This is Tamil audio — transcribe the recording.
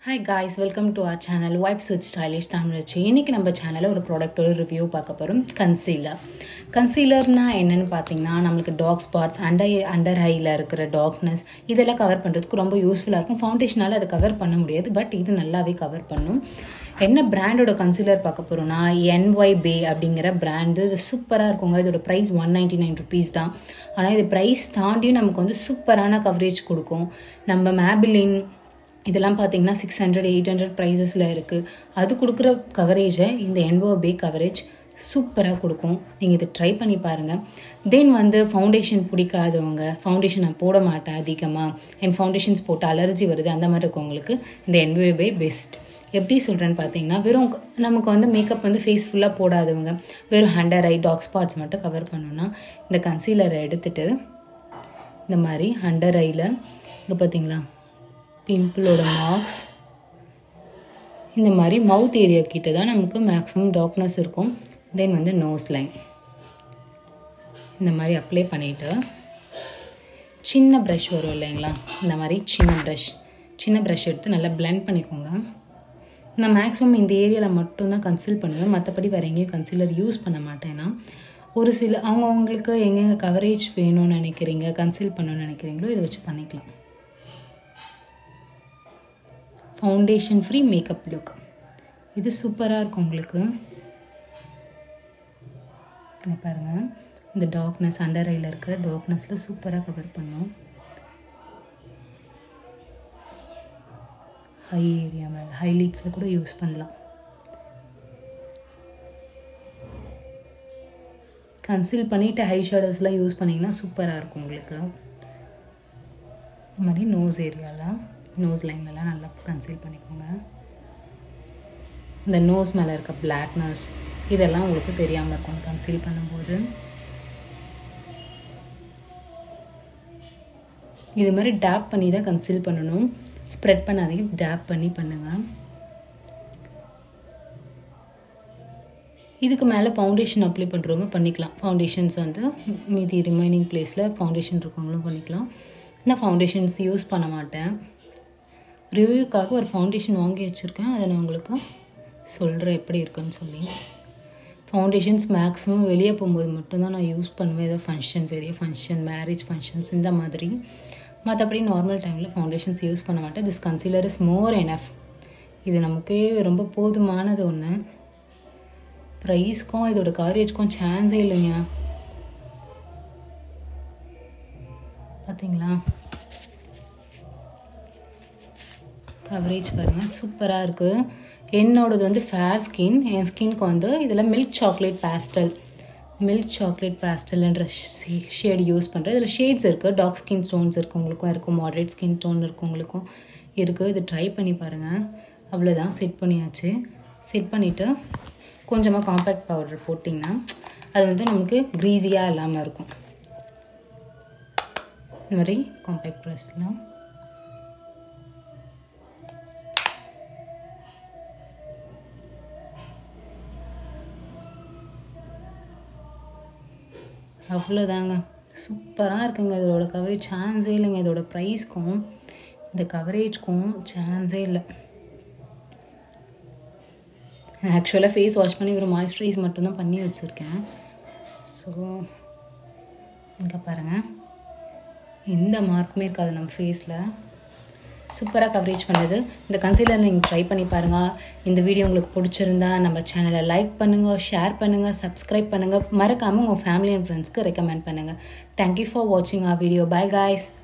hi guys welcome to our channel vibes with stylish தமிழச்சி இன்றைக்கி நம்ம சேனலில் ஒரு ப்ராடக்ட்டோட ரிவ்யூ பார்க்க போகிறோம் கன்சீலர் கன்சீலர்னா என்னென்னு பார்த்தீங்கன்னா நம்மளுக்கு டாக் ஸ்பாட்ஸ் அண்டர் அண்டர் ஹையில் இருக்கிற டார்க்னஸ் இதெல்லாம் கவர் பண்ணுறதுக்கு ரொம்ப யூஸ்ஃபுல்லாக இருக்கும் ஃபவுண்டேஷனால் அதை கவர் பண்ண முடியாது பட் இது நல்லாவே கவர் பண்ணும் என்ன பிராண்டோட கன்சீலர் பார்க்க போகிறோம்னா என்ஒய் பே அப்படிங்கிற பிராண்டு இது சூப்பராக இருக்குங்க இதோட price one ninety nine rupees தான் ஆனால் இது ப்ரைஸ் தாண்டியும் நமக்கு வந்து சூப்பரான கவரேஜ் கொடுக்கும் நம்ம மேபிலின் இதெல்லாம் பார்த்தீங்கன்னா சிக்ஸ் ஹண்ட்ரட் எயிட் ஹண்ட்ரட் ப்ரைஸஸில் இருக்குது அது கொடுக்குற கவரேஜை இந்த என்வோ பே கவரேஜ் சூப்பராக கொடுக்கும் நீங்கள் இதை ட்ரை பண்ணி பாருங்கள் தென் வந்து ஃபவுண்டேஷன் பிடிக்காதவங்க ஃபவுண்டேஷன் நான் போட மாட்டேன் அதிகமாக என் ஃபவுண்டேஷன்ஸ் போட்டு அலர்ஜி வருது அந்த மாதிரி இருக்கவங்களுக்கு இந்த என்வோ பே பெஸ்ட் எப்படி சொல்கிறேன்னு பார்த்தீங்கன்னா வெறும் நமக்கு வந்து மேக்கப் வந்து ஃபேஸ் ஃபுல்லாக போடாதவங்க வெறும் ஹண்டர் ஐ டாக் ஸ்பாட்ஸ் மட்டும் கவர் பண்ணோன்னா இந்த கன்சீலரை எடுத்துட்டு இந்த மாதிரி ஹண்டர் ஐயில் இங்கே பார்த்தீங்களா பிம்பிளோட மார்க்ஸ் இந்த மாதிரி மவுத் ஏரியா கிட்ட தான் நமக்கு மேக்ஸிமம் டார்க்னஸ் இருக்கும் தென் வந்து நோஸ் லைன் இந்த மாதிரி அப்ளை பண்ணிவிட்டு சின்ன ப்ரஷ் வரும் இல்லைங்களா இந்த மாதிரி சின்ன ப்ரஷ் சின்ன ப்ரஷ் எடுத்து நல்லா பிளெண்ட் பண்ணிக்கோங்க நான் மேக்ஸிமம் இந்த ஏரியாவில் மட்டும்தான் கன்சீல் பண்ணுவேன் மற்றபடி வேறு எங்கேயும் கன்சீலர் யூஸ் பண்ண மாட்டேன்னா ஒரு சில அவங்கவுங்களுக்கு எங்கெங்கே கவரேஜ் வேணும்னு நினைக்கிறீங்க கன்சீல் பண்ணணும்னு நினைக்கிறீங்களோ இதை வச்சு பண்ணிக்கலாம் ஃபவுண்டேஷன் ஃப்ரீ மேக்கப் லுக் இது சூப்பராக இருக்கும் உங்களுக்கு இங்கே பாருங்கள் இந்த டார்க்னஸ் அண்டர் ஐயில் இருக்கிற டார்க்னஸில் சூப்பராக கவர் பண்ணும் ஹை ஏரியா மேலே ஹைலைட்ஸில் கூட யூஸ் பண்ணலாம் கன்சீல் பண்ணிவிட்டு ஹை ஷேடோஸ்லாம் யூஸ் பண்ணிங்கன்னா சூப்பராக இருக்கும் உங்களுக்கு இந்த மாதிரி நோஸ் ஏரியாவில் நோஸ் லைன்லலாம் நல்லா கன்சீல் பண்ணிக்கோங்க இந்த நோஸ் மேலே இருக்க பிளாக்னஸ் இதெல்லாம் உங்களுக்கு தெரியாமல் இருக்கும் கன்சீல் பண்ணும்போது இது மாதிரி டேப் பண்ணி தான் கன்சீல் பண்ணணும் ஸ்ப்ரெட் பண்ணாதீங்க டேப் பண்ணி பண்ணுங்கள் இதுக்கு மேலே ஃபவுண்டேஷன் அப்ளை பண்ணுறவங்க பண்ணிக்கலாம் ஃபவுண்டேஷன்ஸ் வந்து மீதி ரிமைனிங் பிளேஸில் ஃபவுண்டேஷன் இருக்கவங்களும் பண்ணிக்கலாம் நான் ஃபவுண்டேஷன்ஸ் யூஸ் பண்ண மாட்டேன் ரிவ்யூக்காக ஒரு ஃபவுண்டேஷன் வாங்கி வச்சுருக்கேன் அதை நான் உங்களுக்கு சொல்கிறேன் எப்படி இருக்குன்னு சொல்லி ஃபவுண்டேஷன்ஸ் மேக்ஸிமம் வெளியே போகும்போது மட்டும்தான் நான் யூஸ் பண்ணுவேன் ஏதோ ஃபங்க்ஷன் பெரிய ஃபங்க்ஷன் மேரேஜ் ஃபங்க்ஷன்ஸ் இந்த மாதிரி மற்றபடி நார்மல் டைமில் ஃபவுண்டேஷன்ஸ் யூஸ் பண்ண மாட்டேன் this concealer is more enough இது நமக்கே ரொம்ப போதுமானது ஒன்று ப்ரைஸ்க்கும் இதோட கவரேஜ்க்கும் சான்ஸே இல்லைங்க பார்த்தீங்களா கவரேஜ் பாருங்கள் சூப்பராக இருக்குது என்னோடது வந்து ஃபேர் ஸ்கின் என் ஸ்கின்க்கு வந்து இதில் milk chocolate pastel milk chocolate பேஸ்டல்ன்ற ஷேட் யூஸ் பண்ணுறேன் இதில் ஷேட்ஸ் இருக்குது டார்க் ஸ்கின் ஸ்டோன்ஸ் இருக்கவங்களுக்கும் இருக்கும் மாடரேட் ஸ்கின் டோன் இருக்கவங்களுக்கும் இருக்குது இது ட்ரை பண்ணி பாருங்கள் அவ்வளோதான் செட் பண்ணியாச்சு செட் பண்ணிவிட்டு கொஞ்சமாக காம்பேக்ட் பவுடர் போட்டிங்கன்னா அது வந்து நமக்கு க்ரீஸியாக இல்லாமல் இருக்கும் இந்த மாதிரி காம்பேக்ட் ப்ரெஸ்லாம் அவ்வளோதாங்க சூப்பராக இருக்குங்க இதோட கவரேஜ் சான்ஸே இல்லைங்க இதோட ப்ரைஸ்க்கும் இந்த கவரேஜ்க்கும் சான்ஸே இல்லை ஆக்சுவலாக ஃபேஸ் வாஷ் பண்ணி ஒரு மாய்ஸ்சரைஸ் மட்டும்தான் பண்ணி வச்சுருக்கேன் ஸோ இங்கே பாருங்கள் எந்த மார்க்குமே இருக்காது நம்ம ஃபேஸில் சூப்பராக கவரேஜ் பண்ணுது இந்த கன்சீலர் நீங்கள் ட்ரை பண்ணி பாருங்கள் இந்த வீடியோ உங்களுக்கு பிடிச்சிருந்தா நம்ம சேனலை லைக் பண்ணுங்கள் ஷேர் பண்ணுங்கள் சப்ஸ்கிரைப் பண்ணுங்கள் மறக்காமல் உங்கள் ஃபேமிலி அண்ட் ஃப்ரெண்ட்ஸ்க்கு ரெக்கமெண்ட் பண்ணுங்கள் தேங்க்யூ ஃபார் வாட்சிங் ஆர் வீடியோ பை காய்ஸ்